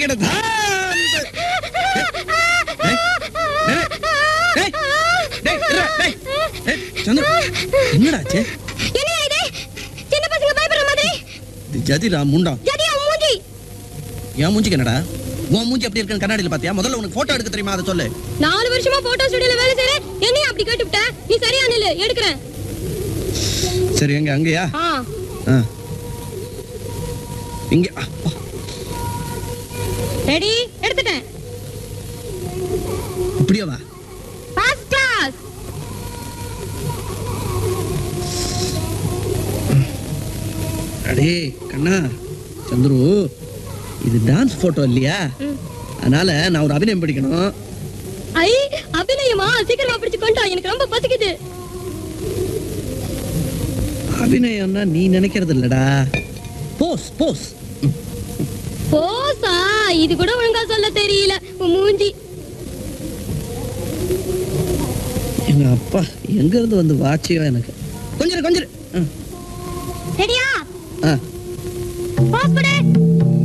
கிடதான் சந்திர என்னடாச்சு என்னையா இது சின்ன பசங்க பயப்படுற மாதிரி இது ஜதிரா முண்டா ஜதியா உன் மூஞ்சி என் மூஞ்சிக்கு என்னடா உன் மூஞ்சி அப்படி இருக்குன்னு கண்ணாடியில பாத்தியா முதல்ல உனக்கு போட்டோ எடுக்க தெரியுமா அதை சொல்லு நாலு வருஷமா போட்டோ ஸ்டுடியோல வேலை செய்றேன் என்னைய அப்படி கேட்டுவிட்ட நீ சரியா நில்லு எடுக்கிறேன் சரி எங்க அங்கயா ஆ ஆ. இங்க ஆ, ஆ. ரெடி எடுத்துட்டேன் இப்படியே வா ஃபர்ஸ்ட் கிளாஸ் அடே கண்ணா சந்துரு இது டான்ஸ் போட்டோ இல்லையா ம். அதனால நான் ஒரு அபிநயம் படிக்கணும் ஐ அபிநயமா சீக்கிரமா பிடிச்சு கொண்டா எனக்கு ரொம்ப பசிக்குது அபிநயம்னா நீ நினைக்கிறது இல்லடா போஸ் போஸ் போசா இது கூட ஒழுங்கா சொல்ல தெரியல உன் மூஞ்சி எங்க அப்பா எங்க இருந்து வந்து வாட்சியோ எனக்கு கொஞ்சம் இரு, கொஞ்சம் இரு. ம். ரெடியா ஆ போஸ் கொடு